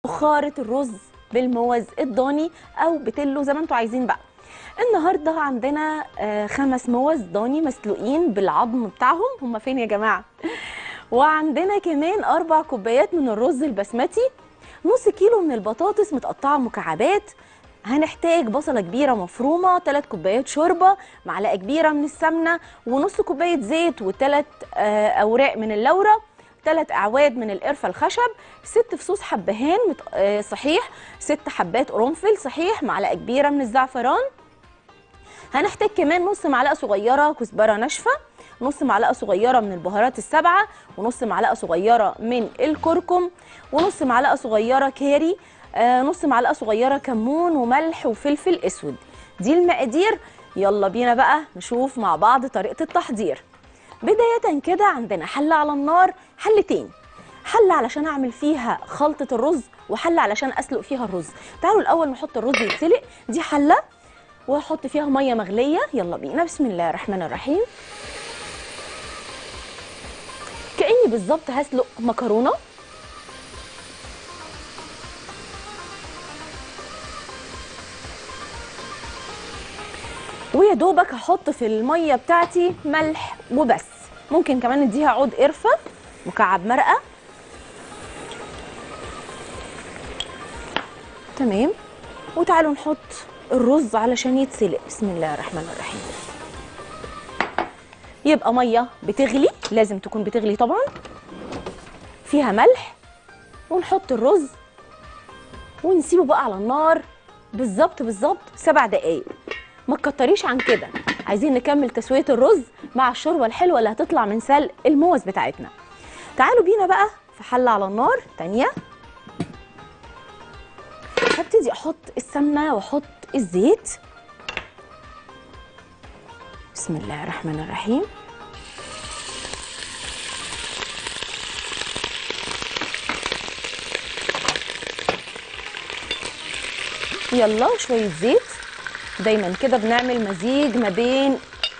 بخارة الرز بالموز الضاني او بتلو زي ما انتوا عايزين بقى النهارده عندنا آه، خمس موز ضاني مسلوقين بالعظم بتاعهم هم فين يا جماعه وعندنا كمان اربع كوبايات من الرز البسمتي نص كيلو من البطاطس متقطعه مكعبات هنحتاج بصله كبيره مفرومه ثلاث كوبايات شوربه معلقه كبيره من السمنه ونص كوبايه زيت وثلاث اوراق من اللورة ثلاث اعواد من القرفه الخشب ست فصوص حبهان مت... آه، صحيح ست حبات قرنفل صحيح معلقه كبيره من الزعفران هنحتاج كمان نص معلقه صغيره كزبره ناشفه نص معلقه صغيره من البهارات السبعه ونص معلقه صغيره من الكركم ونص معلقه صغيره كاري آه، نص معلقه صغيره كمون وملح وفلفل اسود دي المقادير يلا بينا بقى نشوف مع بعض طريقه التحضير بدايه كده عندنا حله على النار حلتين حله علشان اعمل فيها خلطه الرز وحله علشان اسلق فيها الرز تعالوا الاول نحط الرز يتسلق دي حله واحط فيها ميه مغليه يلا بينا بسم الله الرحمن الرحيم كاني بالظبط هسلق مكرونه ويا دوبك هحط في الميه بتاعتي ملح وبس ممكن كمان نديها عود قرفه مكعب مرقه تمام وتعالوا نحط الرز علشان يتسلق بسم الله الرحمن الرحيم يبقى ميه بتغلي لازم تكون بتغلي طبعا فيها ملح ونحط الرز ونسيبه بقى على النار بالظبط بالظبط سبع دقايق ما تكتريش عن كده عايزين نكمل تسويه الرز مع الشوربه الحلوه اللي هتطلع من سلق الموز بتاعتنا تعالوا بينا بقى في حله على النار تانية هبتدي احط السمنه واحط الزيت بسم الله الرحمن الرحيم يلا شويه زيت دايما كده بنعمل مزيج ما بين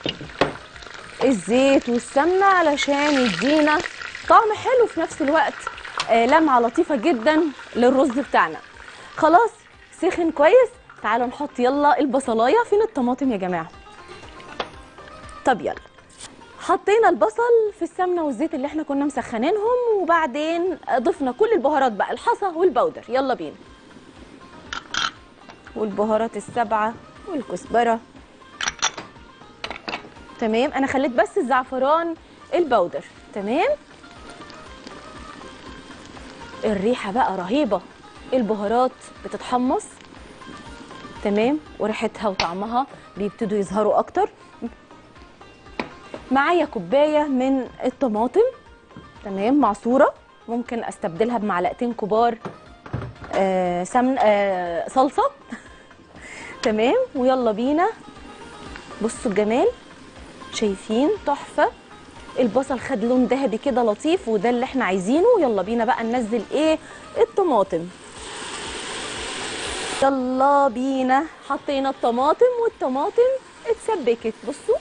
الزيت والسمنه علشان يدينا طعم حلو في نفس الوقت آه لمعه لطيفه جدا للرز بتاعنا خلاص سخن كويس تعالوا نحط يلا البصلايه فين الطماطم يا جماعه طب يلا حطينا البصل في السمنه والزيت اللي احنا كنا مسخنينهم وبعدين ضفنا كل البهارات بقى الحصى والبودر يلا بينا والبهارات السبعه والكزبره تمام انا خليت بس الزعفران البودر تمام الريحه بقى رهيبه البهارات بتتحمص تمام وريحتها وطعمها بيبتدوا يظهروا اكتر معايا كوبايه من الطماطم تمام معصوره ممكن استبدلها بمعلقتين كبار آه سمن آه صلصه تمام ويلا بينا بصوا الجمال شايفين تحفه البصل خد لون ذهبي كده لطيف وده اللي احنا عايزينه يلا بينا بقى ننزل ايه الطماطم يلا بينا حطينا الطماطم والطماطم اتسبكت بصوا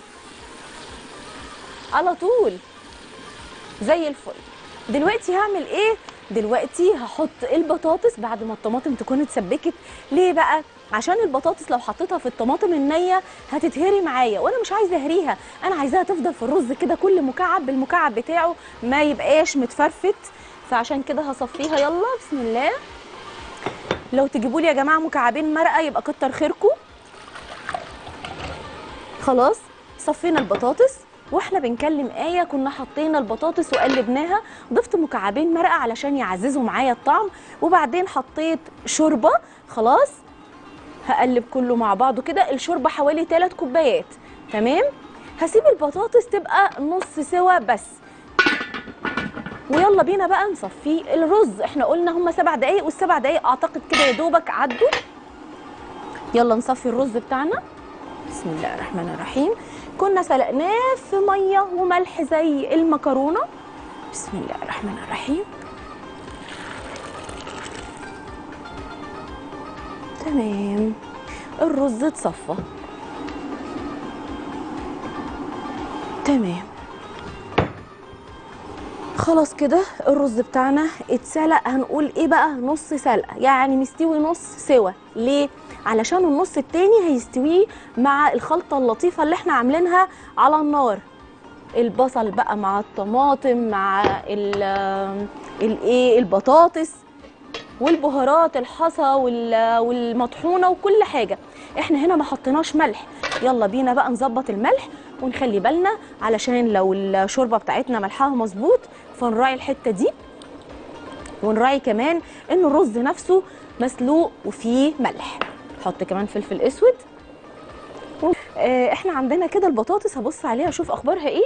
على طول زي الفل دلوقتي هعمل ايه دلوقتي هحط البطاطس بعد ما الطماطم تكون اتسبكت ليه بقى عشان البطاطس لو حطيتها في الطماطم النيه هتتهري معايا وانا مش عايزه اهريها انا عايزاها تفضل في الرز كده كل مكعب بالمكعب بتاعه ما يبقاش متفرفت فعشان كده هصفيها يلا بسم الله لو تجيبوا لي يا جماعه مكعبين مرقه يبقى كتر خيركم خلاص صفينا البطاطس واحنا بنكلم ايه كنا حطينا البطاطس وقلبناها ضفت مكعبين مرقه علشان يعززوا معايا الطعم وبعدين حطيت شوربه خلاص هقلب كله مع بعضه كده الشوربه حوالي 3 كوبايات تمام هسيب البطاطس تبقى نص سوا بس ويلا بينا بقى نصفي الرز احنا قلنا هما سبع دقايق والسبع دقايق اعتقد كده يا دوبك عدوا يلا نصفي الرز بتاعنا بسم الله الرحمن الرحيم كنا سلقناه في ميه وملح زي المكرونه بسم الله الرحمن الرحيم تمام الرز اتصفى تمام خلاص كده الرز بتاعنا اتسلق هنقول ايه بقى نص سلقه يعني مستوي نص سوا ليه علشان النص التاني هيستويه مع الخلطه اللطيفه اللي احنا عاملينها على النار البصل بقى مع الطماطم مع ال- الايه البطاطس والبهارات الحصى وال- والمطحونه وكل حاجه احنا هنا ما حطيناش ملح يلا بينا بقى نظبط الملح ونخلي بالنا علشان لو الشوربه بتاعتنا ملحها مظبوط فنراعي الحته دي ونراعي كمان ان الرز نفسه مسلوق وفيه ملح حط كمان فلفل اسود آه، احنا عندنا كده البطاطس هبص عليها اشوف اخبارها ايه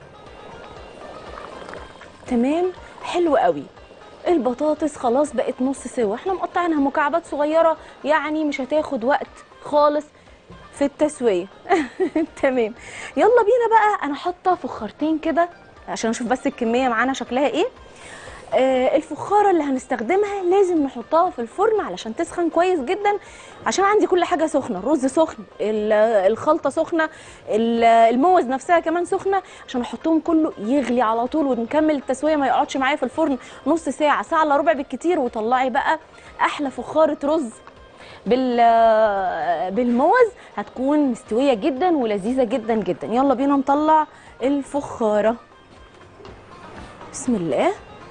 تمام حلو قوي البطاطس خلاص بقت نص سوا احنا مقطعينها مكعبات صغيره يعني مش هتاخد وقت خالص في التسويه تمام يلا بينا بقى انا حاطه فخارتين كده عشان اشوف بس الكميه معانا شكلها ايه آه الفخاره اللي هنستخدمها لازم نحطها في الفرن علشان تسخن كويس جدا عشان عندي كل حاجه سخنه الرز سخن ال- الخلطه سخنه ال- الموز نفسها كمان سخنه عشان احطهم كله يغلي على طول ونكمل التسويه ما يقعدش معايا في الفرن نص ساعه ساعه الا ربع بالكتير وطلعي بقى احلى فخاره رز بال بالموز هتكون مستويه جدا ولذيذه جدا جدا يلا بينا نطلع الفخاره بسم الله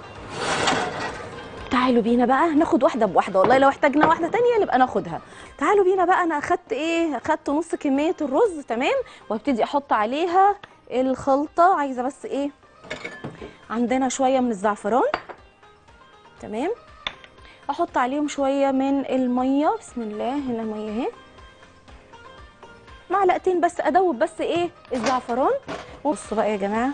تعالوا بينا بقى ناخد واحده بواحده والله لو احتاجنا واحده تانية نبقى ناخدها تعالوا بينا بقى انا اخدت ايه اخدت نص كميه الرز تمام وابتدي احط عليها الخلطه عايزه بس ايه عندنا شويه من الزعفران تمام احط عليهم شويه من الميه بسم الله هنا الميه اهي معلقتين بس ادوب بس ايه الزعفران بصوا بقى يا جماعه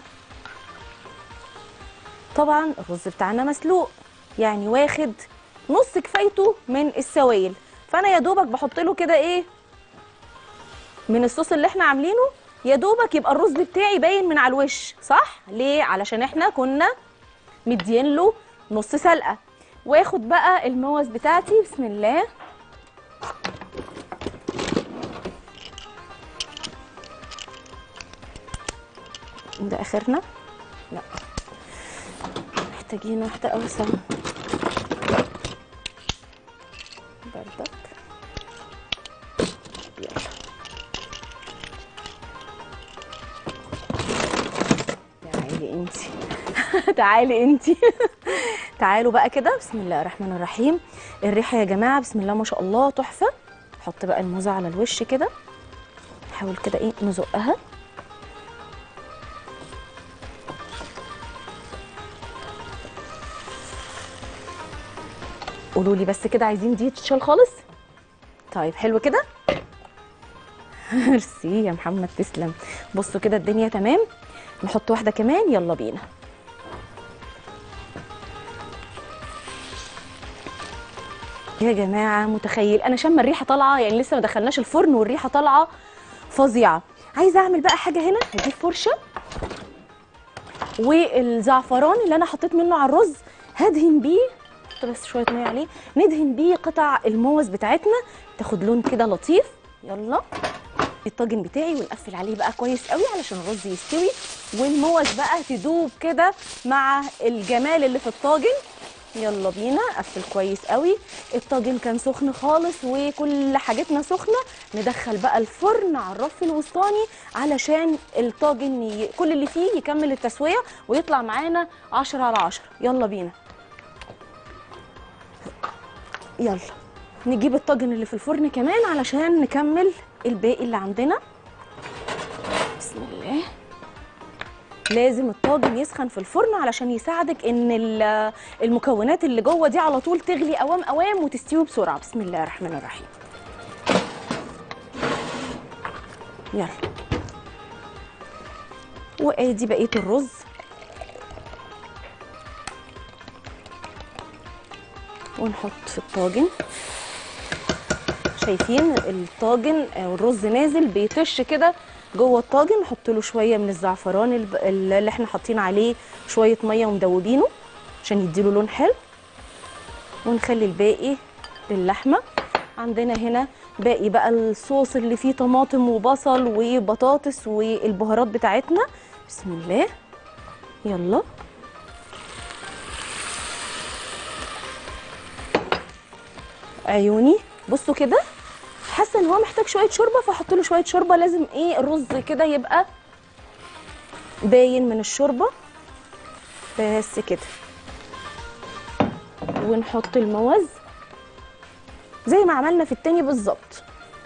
طبعا الرز بتاعنا مسلوق يعني واخد نص كفايته من السوائل فانا يا دوبك بحط له كده ايه من الصوص اللي احنا عاملينه يا دوبك يبقى الرز بتاعي باين من على الوش صح ليه علشان احنا كنا مدين له نص سلقه واخد بقى الموز بتاعتي بسم الله ده اخرنا لا محتاجين واحده اوسع بردك يلا تعالي انتي تعالي انتي تعالوا بقى كده بسم الله الرحمن الرحيم الريحه يا جماعه بسم الله ما شاء الله تحفه حط بقى الموزه على الوش كده نحاول كده ايه نزقها قولوا لي بس كده عايزين دي تتشال خالص طيب حلو كده ميرسي يا محمد تسلم بصوا كده الدنيا تمام نحط واحده كمان يلا بينا يا جماعه متخيل انا شم الريحه طالعه يعني لسه ما دخلناش الفرن والريحه طالعه فظيعه عايزه اعمل بقى حاجه هنا هجيب فرشه والزعفران اللي انا حطيت منه على الرز هدهن بيه حط بس شويه ميه عليه ندهن بيه قطع الموز بتاعتنا تاخد لون كده لطيف يلا الطاجن بتاعي ونقفل عليه بقى كويس قوي علشان الرز يستوي والموز بقى تدوب كده مع الجمال اللي في الطاجن يلا بينا قفل كويس قوي الطاجن كان سخن خالص وكل حاجتنا سخنه ندخل بقى الفرن على الرف الوسطاني علشان الطاجن ي... كل اللي فيه يكمل التسويه ويطلع معانا 10 على 10 يلا بينا يلا نجيب الطاجن اللي في الفرن كمان علشان نكمل الباقي اللي عندنا بسم الله لازم الطاجن يسخن في الفرن علشان يساعدك ان ال- المكونات اللي جوه دي على طول تغلي اوام اوام وتستوي بسرعه بسم الله الرحمن الرحيم يلا وادي بقيه الرز ونحط في الطاجن شايفين الطاجن آه، الرز نازل بيطش كده جوه الطاجن نحط له شويه من الزعفران الب- اللي احنا حاطين عليه شويه ميه ومدوبينه عشان يديله لون حلو ونخلي الباقي للحمه عندنا هنا باقي بقى الصوص اللي فيه طماطم وبصل وبطاطس والبهارات بتاعتنا بسم الله يلا عيوني بصوا كده حاسه ان هو محتاج شويه شوربه فاحط له شويه شوربه لازم ايه الرز كده يبقى باين من الشوربه بس كده ونحط الموز زي ما عملنا في التاني بالظبط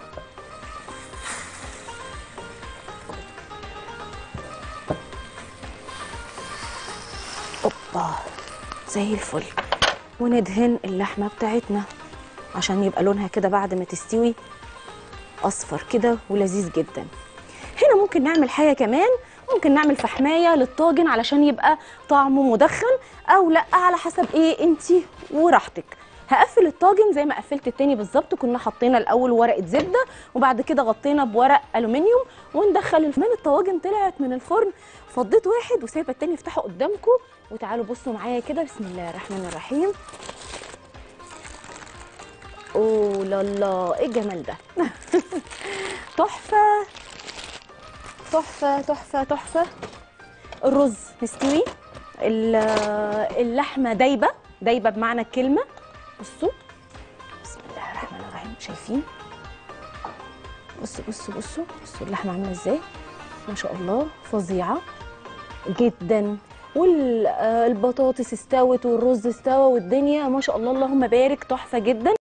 اوبا زي الفل وندهن اللحمه بتاعتنا عشان يبقى لونها كده بعد ما تستوي اصفر كده ولذيذ جدا هنا ممكن نعمل حاجه كمان ممكن نعمل فحمايه للطاجن علشان يبقى طعمه مدخن او لا على حسب ايه انتي وراحتك هقفل الطاجن زي ما قفلت التاني بالظبط كنا حطينا الاول ورقه زبده وبعد كده غطينا بورق الومنيوم وندخل الفرن الطواجن طلعت من الفرن فضيت واحد وسايبه التاني افتحه قدامكم وتعالوا بصوا معايا كده بسم الله الرحمن الرحيم اوه لا لا ايه الجمال ده تحفه تحفه تحفه تحفه الرز مستوي ال- اللحمه دايبه دايبه بمعنى الكلمه بصوا بسم الله الرحمن الرحيم شايفين بصوا بصوا بصوا بصوا اللحمه عامله ازاي ما شاء الله فظيعه جدا والبطاطس استوت والرز استوى والدنيا ما شاء الله اللهم بارك تحفه جدا